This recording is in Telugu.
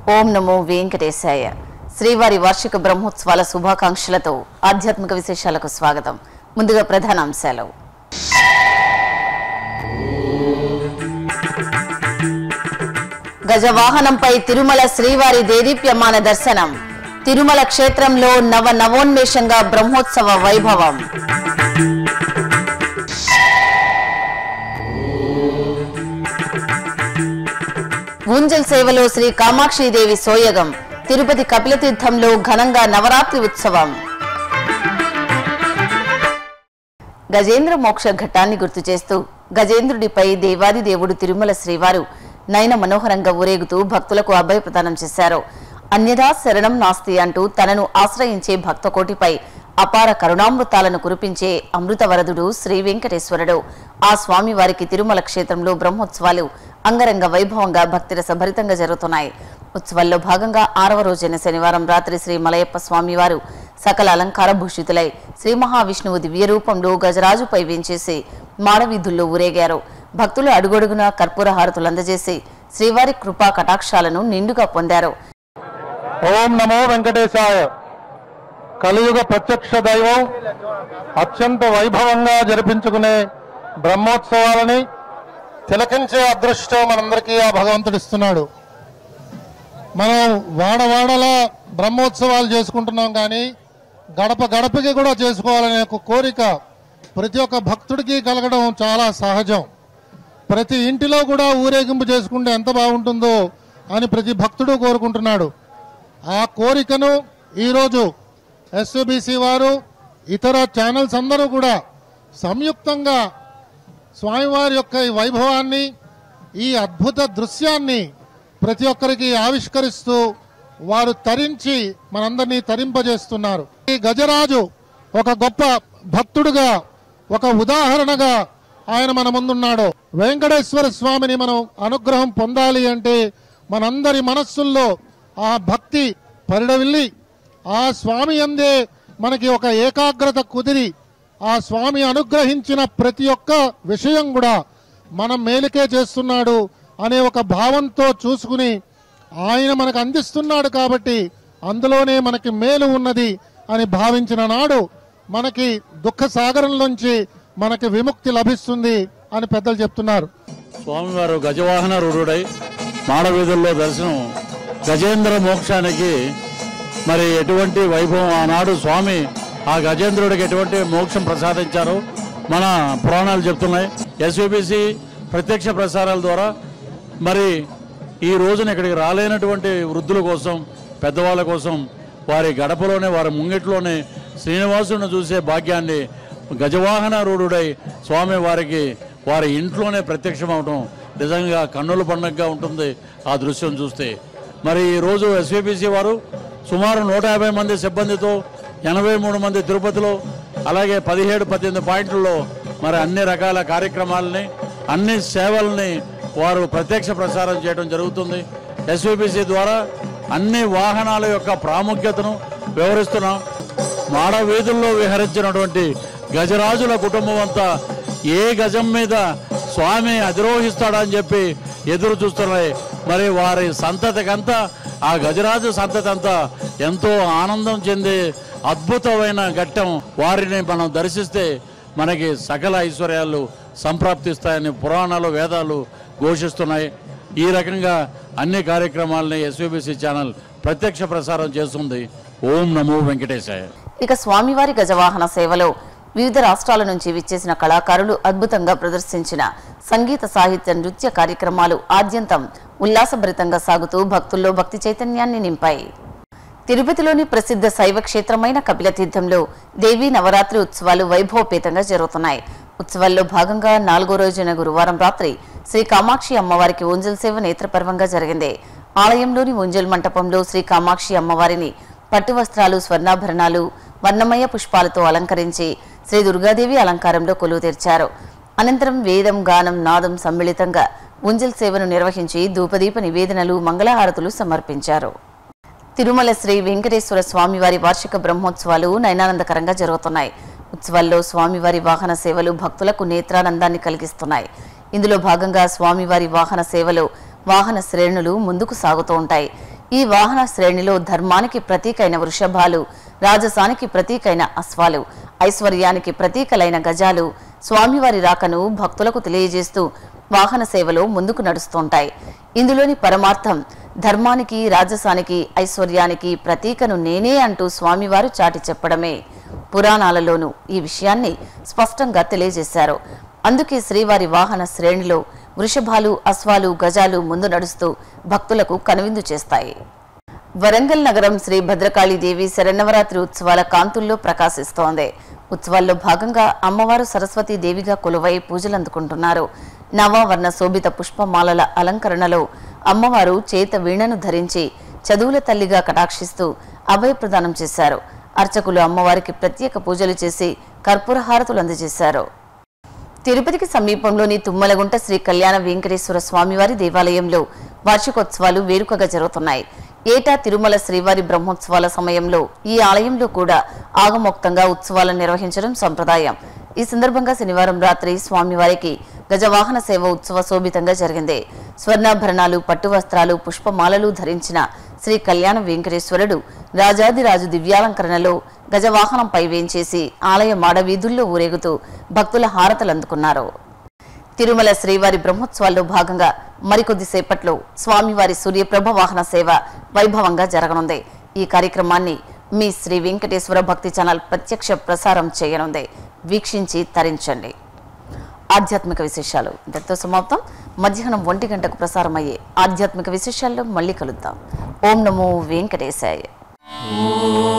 ఓం నమో వెంకటేశాయ శ్రీవారి వార్షిక బ్రహ్మోత్సవాల శుభాకాంక్షలతో ఆధ్యాత్మిక విశేషాలకు స్వాగతం ముందుగా ప్రధాన అంశాలు గజవాహనంపై తిరుమల శ్రీవారి దేదీప్యమాన దర్శనం తిరుమల క్షేత్రంలో నవ నవోన్మేషంగా బ్రహ్మోత్సవ వైభవం ఊంజల్ సేవలో శ్రీ కామాక్షిదేవి సోయగం తిరుపతి కపిలతీర్థంలో ఘనంగా నవరాత్రి ఉత్సవం గజేంద్ర మోక్ష ఘట్టాన్ని గుర్తు చేస్తూ గజేంద్రుడిపై దేవాది దేవుడు తిరుమల శ్రీవారు నయన మనోహరంగా ఊరేగుతూ భక్తులకు అభయ ప్రదానం చేశారు అన్యదా శరణం నాస్తి అంటూ తనను ఆశ్రయించే భక్తకోటిపై అపార కరుణామృతాలను కురిపించే అమృతవరదుడు శ్రీ వెంకటేశ్వరుడు ఆ స్వామి వారికి తిరుమల క్షేత్రంలో బ్రహ్మోత్సవాలు అంగరంగ వైభవంగా భక్తిరస భరితంగా జరుగుతున్నాయి ఉత్సవాల్లో భాగంగా ఆరవ రోజైన శనివారం రాత్రి శ్రీ మలయప్ప స్వామివారు సకల అలంకార భూషితులై శ్రీ మహావిష్ణువు దివ్య రూపంలో గజరాజుపై వేంచేసి మాడవీధుల్లో ఊరేగారు భక్తులు అడుగడుగునా కర్పూర హారతులు అందజేసి శ్రీవారి కృపా కటాక్షాలను నిండుగా పొందారు ఓం నమో వెంకటేశాయ కలియుగ ప్రత్యక్ష దైవం అత్యంత వైభవంగా జరిపించుకునే బ్రహ్మోత్సవాలని తిలకించే అదృష్టం మనందరికీ ఆ భగవంతుడు ఇస్తున్నాడు మనం వాడవాడలా బ్రహ్మోత్సవాలు చేసుకుంటున్నాం కానీ గడప గడపకి కూడా చేసుకోవాలనే ఒక కోరిక ప్రతి ఒక్క భక్తుడికి కలగడం చాలా సహజం ప్రతి ఇంటిలో కూడా ఊరేగింపు చేసుకుంటే ఎంత బాగుంటుందో అని ప్రతి భక్తుడు కోరుకుంటున్నాడు ఆ కోరికను ఈరోజు ఎస్బిసి వారు ఇతర ఛానల్స్ అందరూ కూడా సంయుక్తంగా స్వామివారి యొక్క ఈ వైభవాన్ని ఈ అద్భుత దృశ్యాన్ని ప్రతి ఒక్కరికి ఆవిష్కరిస్తూ వారు తరించి మనందరినీ తరింపజేస్తున్నారు ఈ గజరాజు ఒక గొప్ప భక్తుడుగా ఒక ఉదాహరణగా ఆయన మన ముందున్నాడు వెంకటేశ్వర స్వామిని మనం అనుగ్రహం పొందాలి అంటే మనందరి మనస్సుల్లో ఆ భక్తి పరిడవిల్లి ఆ స్వామి అందే మనకి ఒక ఏకాగ్రత కుదిరి ఆ స్వామి అనుగ్రహించిన ప్రతి ఒక్క విషయం కూడా మనం మేలుకే చేస్తున్నాడు అనే ఒక భావంతో చూసుకుని ఆయన మనకు అందిస్తున్నాడు కాబట్టి అందులోనే మనకి మేలు ఉన్నది అని భావించిన నాడు మనకి దుఃఖ సాగరంలోంచి మనకి విముక్తి లభిస్తుంది అని పెద్దలు చెప్తున్నారు స్వామివారు గజవాహన రూఢుడై మాడవీధుల్లో దర్శనం గజేంద్ర మోక్షానికి మరి ఎటువంటి వైభవం ఆనాడు స్వామి ఆ గజేంద్రుడికి ఎటువంటి మోక్షం ప్రసాదించారో మన పురాణాలు చెప్తున్నాయి ఎస్విబిసి ప్రత్యక్ష ప్రసారాల ద్వారా మరి ఈ రోజున ఇక్కడికి రాలేనటువంటి వృద్ధుల కోసం పెద్దవాళ్ళ కోసం వారి గడపలోనే వారి ముంగిట్లోనే శ్రీనివాసుని చూసే భాగ్యాన్ని గజవాహన రూఢుడై స్వామి వారికి వారి ఇంట్లోనే ప్రత్యక్షమవటం నిజంగా కన్నుల పండగగా ఉంటుంది ఆ దృశ్యం చూస్తే మరి ఈ రోజు ఎస్వీబీసీ వారు సుమారు నూట యాభై మంది సిబ్బందితో ఎనభై మూడు మంది తిరుపతిలో అలాగే పదిహేడు పద్దెనిమిది పాయింట్లలో మరి అన్ని రకాల కార్యక్రమాలని అన్ని సేవల్ని వారు ప్రత్యక్ష ప్రసారం చేయడం జరుగుతుంది ఎస్వీబీసీ ద్వారా అన్ని వాహనాల యొక్క ప్రాముఖ్యతను వివరిస్తున్నాం మాడ వీధుల్లో విహరించినటువంటి గజరాజుల కుటుంబం అంతా ఏ గజం మీద స్వామి అధిరోహిస్తాడని చెప్పి ఎదురు చూస్తున్నాయి మరి వారి సంతతికంతా ఆ గజరాజు సంతతి అంతా ఎంతో ఆనందం చెంది అద్భుతమైన ఘట్టం వారిని మనం దర్శిస్తే మనకి సకల ఐశ్వర్యాలు సంప్రాప్తిస్తాయని పురాణాలు వేదాలు ఘోషిస్తున్నాయి ఈ రకంగా అన్ని కార్యక్రమాలని ఎస్వీబీసీ ఛానల్ ప్రత్యక్ష ప్రసారం చేస్తుంది ఓం నమో వెంకటేశాయ ఇక స్వామివారి గజవాహన సేవలో వివిధ రాష్ట్రాల నుంచి విచ్చేసిన కళాకారులు అద్భుతంగా ప్రదర్శించిన సంగీత సాహిత్య నృత్య కార్యక్రమాలు ఆద్యంతం ఉల్లాసభరితంగా సాగుతూ భక్తుల్లో భక్తి చైతన్యాన్ని నింపాయి తిరుపతిలోని ప్రసిద్ధ శైవ క్షేత్రమైన కపిలతీర్థంలో దేవీ నవరాత్రి ఉత్సవాలు వైభవపేతంగా జరుగుతున్నాయి ఉత్సవాల్లో భాగంగా నాలుగో రోజున గురువారం రాత్రి శ్రీ కామాక్షి అమ్మవారికి ఉంజల్ సేవ నేత్రపర్వంగా జరిగింది ఆలయంలోని ఉంజల్ మంటపంలో శ్రీ కామాక్షి అమ్మవారిని పట్టు వస్త్రాలు స్వర్ణాభరణాలు వర్ణమయ పుష్పాలతో అలంకరించి శ్రీ దుర్గాదేవి అలంకారంలో కొలువు తెరిచారు అనంతరం వేదం గానం నాదం సమ్మిళితంగా ఉంజల్ సేవను నిర్వహించి ధూపదీప నివేదనలు మంగళహారతులు సమర్పించారు తిరుమల శ్రీ వెంకటేశ్వర స్వామివారి వార్షిక బ్రహ్మోత్సవాలు నయనానందకరంగా జరుగుతున్నాయి ఉత్సవాల్లో స్వామివారి వాహన సేవలు భక్తులకు నేత్రానందాన్ని కలిగిస్తున్నాయి ఇందులో భాగంగా స్వామివారి వాహన సేవలో వాహన శ్రేణులు ముందుకు సాగుతూ ఉంటాయి ఈ వాహన శ్రేణిలో ధర్మానికి ప్రతీకైన వృషభాలు రాజసానికి ప్రతీకైన అశ్వాలు ఐశ్వర్యానికి ప్రతీకలైన గజాలు స్వామివారి రాకను భక్తులకు తెలియజేస్తూ వాహన సేవలో ముందుకు నడుస్తుంటాయి ఇందులోని పరమార్థం ధర్మానికి రాజసానికి ఐశ్వర్యానికి ప్రతీకను నేనే అంటూ స్వామివారు చాటి చెప్పడమే పురాణాలలోనూ ఈ విషయాన్ని స్పష్టంగా తెలియజేశారు అందుకే శ్రీవారి వాహన శ్రేణిలో వృషభాలు అశ్వాలు గజాలు ముందు నడుస్తూ భక్తులకు కనువిందు చేస్తాయి వరంగల్ నగరం శ్రీ భద్రకాళి దేవి శరన్నవరాత్రి ఉత్సవాల కాంతుల్లో ప్రకాశిస్తోంది ఉత్సవాల్లో భాగంగా అమ్మవారు సరస్వతీ దేవిగా కొలువై పూజలు అందుకుంటున్నారు నవావర్ణ శోభిత పుష్పమాలల అలంకరణలో అమ్మవారు చేత వీణను ధరించి చదువుల తల్లిగా కటాక్షిస్తూ అభయ ప్రదానం చేశారు అర్చకులు అమ్మవారికి ప్రత్యేక పూజలు చేసి కర్పూర హారతులు అందజేశారు తిరుపతికి సమీపంలోని తుమ్మలగుంట శ్రీ కళ్యాణ వెంకటేశ్వర స్వామివారి దేవాలయంలో వార్షికోత్సవాలు వేడుకగా జరుగుతున్నాయి ఏటా తిరుమల శ్రీవారి బ్రహ్మోత్సవాల సమయంలో ఈ ఆలయంలో కూడా ఆగమోక్తంగా ఉత్సవాలను నిర్వహించడం సంప్రదాయం ఈ సందర్భంగా శనివారం రాత్రి స్వామివారికి గజవాహన సేవ ఉత్సవ శోభితంగా జరిగింది స్వర్ణాభరణాలు పట్టు వస్త్రాలు పుష్పమాలలు ధరించిన శ్రీ కళ్యాణ వెంకటేశ్వరుడు రాజాదిరాజు దివ్యాలంకరణలో గజవాహనంపై వేంచేసి ఆలయ మాడవీధుల్లో ఊరేగుతూ భక్తుల హారతలు అందుకున్నారు తిరుమల శ్రీవారి బ్రహ్మోత్సవాల్లో భాగంగా మరికొద్ది సేపట్లో స్వామివారి సూర్యప్రభ వాహన సేవ వైభవంగా జరగనుంది ఈ కార్యక్రమాన్ని మీ శ్రీ వెంకటేశ్వర భక్తి ఛానల్ ప్రత్యక్ష ప్రసారం చేయనుంది వీక్షించి తరించండి ఆధ్యాత్మిక విశేషాలు ఇంతటితో సమాప్తం మధ్యాహ్నం ఒంటి గంటకు ప్రసారమయ్యే ఆధ్యాత్మిక విశేషాల్లో మళ్ళీ కలుద్దాం ఓం నమో వెంకటేశాయ ఓం